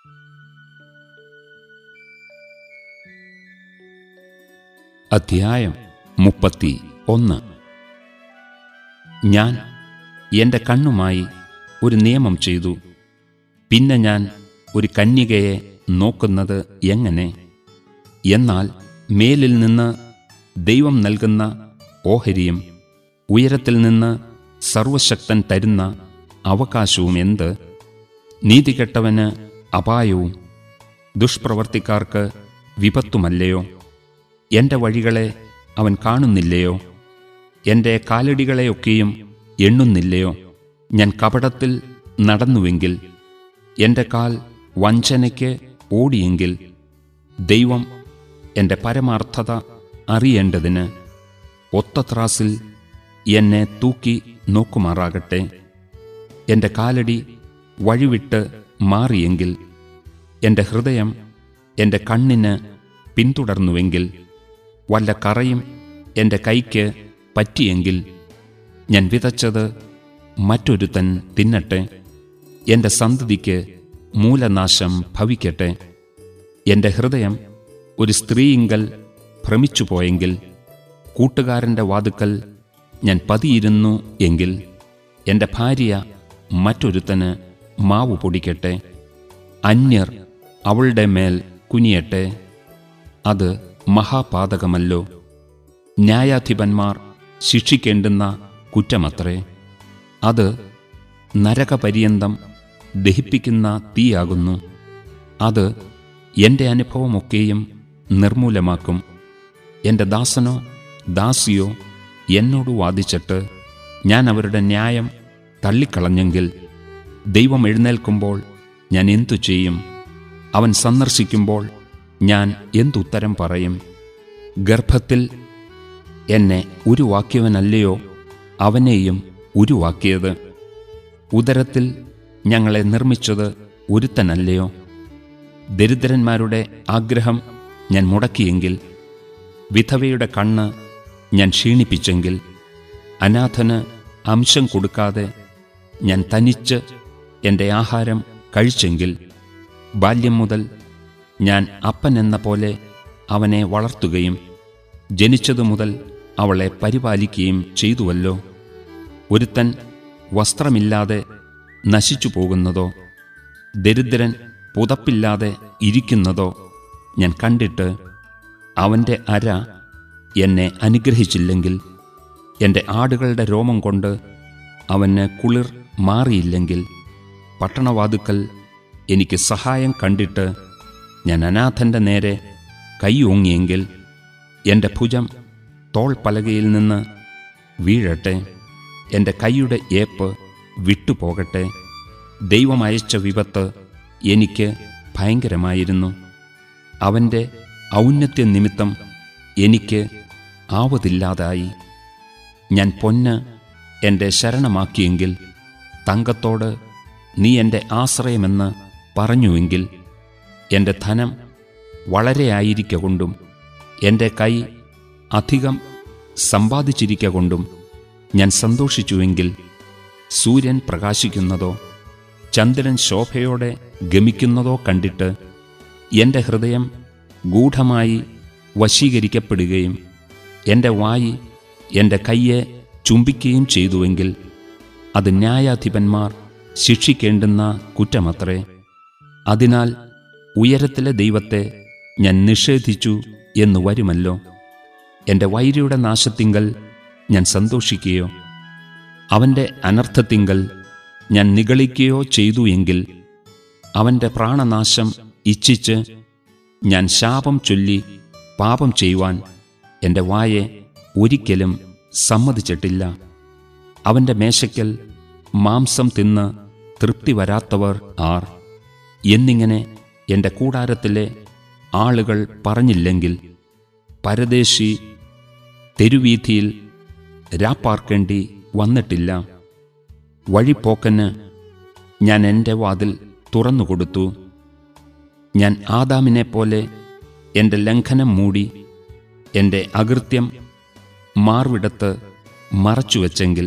അധ്യായം മുപ്പത്തി ഒന്ന് ഞാൻ എൻ്റെ കണ്ണുമായി ഒരു നിയമം ചെയ്തു പിന്നെ ഞാൻ ഒരു കന്യകയെ നോക്കുന്നത് എങ്ങനെ എന്നാൽ മേലിൽ നിന്ന് ദൈവം നൽകുന്ന ഓഹരിയും ഉയരത്തിൽ നിന്ന് സർവശക്തൻ തരുന്ന അവകാശവും എന്ത് നീതികെട്ടവന് അപായവും ദുഷ്പ്രവർത്തിക്കാർക്ക് വിപത്തുമല്ലയോ എൻ്റെ വഴികളെ അവൻ കാണുന്നില്ലയോ എൻ്റെ കാലടികളെയൊക്കെയും എണ്ണുന്നില്ലയോ ഞാൻ കപടത്തിൽ നടന്നുവെങ്കിൽ എൻ്റെ കാൽ വഞ്ചനയ്ക്ക് ഓടിയെങ്കിൽ ദൈവം എൻ്റെ പരമാർത്ഥത അറിയേണ്ടതിന് ഒത്ത ത്രാസിൽ എന്നെ തൂക്കി നോക്കുമാറാകട്ടെ എൻ്റെ കാലടി വഴിവിട്ട് മാറിയെങ്കിൽ എൻ്റെ ഹൃദയം എൻ്റെ കണ്ണിന് പിന്തുടർന്നുവെങ്കിൽ വല്ല കറയും എൻ്റെ കൈക്ക് പറ്റിയെങ്കിൽ ഞാൻ വിതച്ചത് മറ്റൊരുത്തൻ തിന്നട്ടെ എൻ്റെ സന്തതിക്ക് മൂലനാശം ഭവിക്കട്ടെ എൻ്റെ ഹൃദയം ഒരു സ്ത്രീയിങ്കൽ ഭ്രമിച്ചുപോയെങ്കിൽ കൂട്ടുകാരൻ്റെ വാതുക്കൽ ഞാൻ പതിയിരുന്നു എങ്കിൽ എൻ്റെ ഭാര്യ മറ്റൊരുത്തന് മാവ് പൊടിക്കട്ടെ അന്യർ അവളുടെ മേൽ കുനിയട്ടെ അത് മഹാപാതകമല്ലോ ന്യായാധിപന്മാർ ശിക്ഷിക്കേണ്ടുന്ന കുറ്റമത്രേ അത് നരകപര്യന്തം ദഹിപ്പിക്കുന്ന തീയാകുന്നു അത് എൻ്റെ അനുഭവമൊക്കെയും നിർമൂലമാക്കും എൻ്റെ ദാസനോ ദാസിയോ എന്നോട് വാദിച്ചിട്ട് ഞാൻ അവരുടെ ന്യായം തള്ളിക്കളഞ്ഞെങ്കിൽ ദൈവം എഴുന്നേൽക്കുമ്പോൾ ഞാൻ എന്തു ചെയ്യും അവൻ സന്ദർശിക്കുമ്പോൾ ഞാൻ എന്തുത്തരം പറയും ഗർഭത്തിൽ എന്നെ ഉരുവാക്കിയവനല്ലയോ അവനെയും ഉരുവാക്കിയത് ഉദരത്തിൽ ഞങ്ങളെ നിർമ്മിച്ചത് ഒരുത്തനല്ലയോ ദരിദ്രന്മാരുടെ ആഗ്രഹം ഞാൻ മുടക്കിയെങ്കിൽ വിധവയുടെ കണ്ണ് ഞാൻ ക്ഷീണിപ്പിച്ചെങ്കിൽ അനാഥന് അംശം കൊടുക്കാതെ ഞാൻ തനിച്ച് എൻ്റെ ആഹാരം കഴിച്ചെങ്കിൽ ബാല്യം മുതൽ ഞാൻ അപ്പൻ എന്ന പോലെ അവനെ വളർത്തുകയും ജനിച്ചതു മുതൽ അവളെ പരിപാലിക്കുകയും ചെയ്തുവല്ലോ ഒരുത്തൻ വസ്ത്രമില്ലാതെ നശിച്ചു പോകുന്നതോ ദരിദ്രൻ പുതപ്പില്ലാതെ ഇരിക്കുന്നതോ ഞാൻ കണ്ടിട്ട് അവൻ്റെ അര എന്നെ അനുഗ്രഹിച്ചില്ലെങ്കിൽ എൻ്റെ ആടുകളുടെ രോമം കൊണ്ട് അവന് കുളിർ മാറിയില്ലെങ്കിൽ പട്ടണവാതുക്കൽ എനിക്ക് സഹായം കണ്ടിട്ട് ഞാൻ അനാഥൻ്റെ നേരെ കൈ ഓങ്ങിയെങ്കിൽ എൻ്റെ ഭുജം തോൾ പലകയിൽ നിന്ന് വീഴട്ടെ എൻ്റെ കൈയുടെ ഏപ്പ് വിട്ടുപോകട്ടെ ദൈവം അയച്ച വിപത്ത് എനിക്ക് ഭയങ്കരമായിരുന്നു അവൻ്റെ ഔന്നത്യ നിമിത്തം എനിക്ക് ആവതില്ലാതായി ഞാൻ പൊന്ന് എൻ്റെ ശരണമാക്കിയെങ്കിൽ തങ്കത്തോട് നീ എൻ്റെ ആശ്രയമെന്ന് പറഞ്ഞുവെങ്കിൽ എൻ്റെ ധനം വളരെയായിരിക്ക കൊണ്ടും എൻ്റെ കൈ അധികം സമ്പാദിച്ചിരിക്ക കൊണ്ടും ഞാൻ സന്തോഷിച്ചുവെങ്കിൽ സൂര്യൻ പ്രകാശിക്കുന്നതോ ചന്ദ്രൻ ശോഭയോടെ ഗമിക്കുന്നതോ കണ്ടിട്ട് എൻ്റെ ഹൃദയം ഗൂഢമായി വശീകരിക്കപ്പെടുകയും എൻ്റെ വായി എൻ്റെ കയ്യെ ചുംബിക്കുകയും ചെയ്തുവെങ്കിൽ അത് ന്യായാധിപന്മാർ ശിക്ഷിക്കേണ്ടുന്ന കുറ്റമത്രേ അതിനാൽ ഉയരത്തിലെ ദൈവത്തെ ഞാൻ നിഷേധിച്ചു എന്ന് വരുമല്ലോ എൻ്റെ വൈരിയുടെ നാശത്തിങ്കൽ ഞാൻ സന്തോഷിക്കുകയോ അവൻ്റെ അനർത്ഥത്തിങ്കൽ ഞാൻ നിഗളിക്കുകയോ ചെയ്തു എങ്കിൽ അവൻ്റെ പ്രാണനാശം ഇച്ഛിച്ച് ഞാൻ ശാപം ചൊല്ലി പാപം ചെയ്യുവാൻ എൻ്റെ വായെ ഒരിക്കലും സമ്മതിച്ചിട്ടില്ല അവൻ്റെ മേശയ്ക്കൽ മാംസം തിന്ന് തൃപ്തി വരാത്തവർ ആർ എന്നിങ്ങനെ എൻ്റെ കൂടാരത്തിലെ ആളുകൾ പറഞ്ഞില്ലെങ്കിൽ പരദേശി തെരുവീഥിയിൽ രാപ്പാർക്കേണ്ടി വന്നിട്ടില്ല വഴിപ്പോക്കന് ഞാൻ എൻ്റെ വാതിൽ തുറന്നുകൊടുത്തു ഞാൻ ആദാമിനെ പോലെ എൻ്റെ ലംഘനം മൂടി എൻ്റെ അകൃത്യം മാർവിടത്ത് മറച്ചുവെച്ചെങ്കിൽ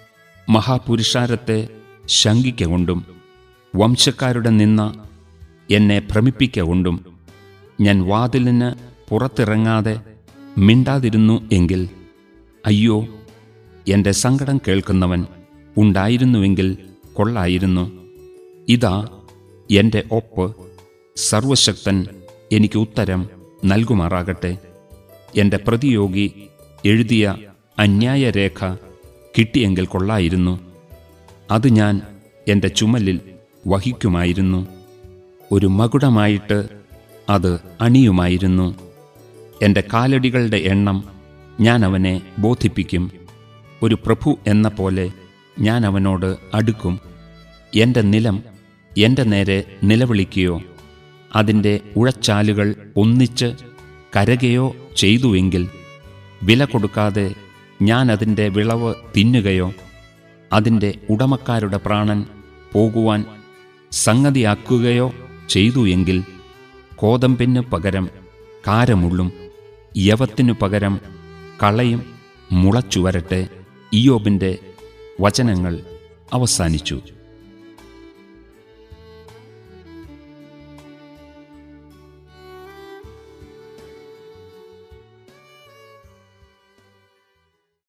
മഹാപുരുഷാരത്തെ ശങ്കിക്കൊണ്ടും വംശക്കാരുടെ നിന്ന എന്നെ ഭ്രമിപ്പിക്ക കൊണ്ടും ഞാൻ വാതിലിന് പുറത്തിറങ്ങാതെ മിണ്ടാതിരുന്നു എങ്കിൽ അയ്യോ എൻ്റെ സങ്കടം കേൾക്കുന്നവൻ ഉണ്ടായിരുന്നുവെങ്കിൽ കൊള്ളായിരുന്നു ഇതാ എൻ്റെ ഒപ്പ് സർവശക്തൻ എനിക്ക് ഉത്തരം നൽകുമാറാകട്ടെ എൻ്റെ പ്രതിയോഗി എഴുതിയ അന്യായരേഖ കിട്ടിയെങ്കിൽ കൊള്ളായിരുന്നു അത് ഞാൻ എൻ്റെ ചുമലിൽ വഹിക്കുമായിരുന്നു ഒരു മകുടമായിട്ട് അത് അണിയുമായിരുന്നു എൻ്റെ കാലടികളുടെ എണ്ണം ഞാൻ അവനെ ബോധിപ്പിക്കും ഒരു പ്രഭു എന്ന പോലെ ഞാൻ അവനോട് അടുക്കും എൻ്റെ നിലം എൻ്റെ നേരെ നിലവിളിക്കുകയോ അതിൻ്റെ ഉഴച്ചാലുകൾ ഒന്നിച്ച് കരകയോ ചെയ്തുവെങ്കിൽ വില കൊടുക്കാതെ ഞാൻ അതിൻ്റെ വിളവ് തിന്നുകയോ അതിൻ്റെ ഉടമക്കാരുടെ പ്രാണൻ പോകുവാൻ സംഗതിയാക്കുകയോ ചെയ്തു എങ്കിൽ കോതമ്പിന് പകരം കാരമുള്ളും യവത്തിനു പകരം കളയും മുളച്ചു വരട്ടെ ഇയോബിൻ്റെ വചനങ്ങൾ അവസാനിച്ചു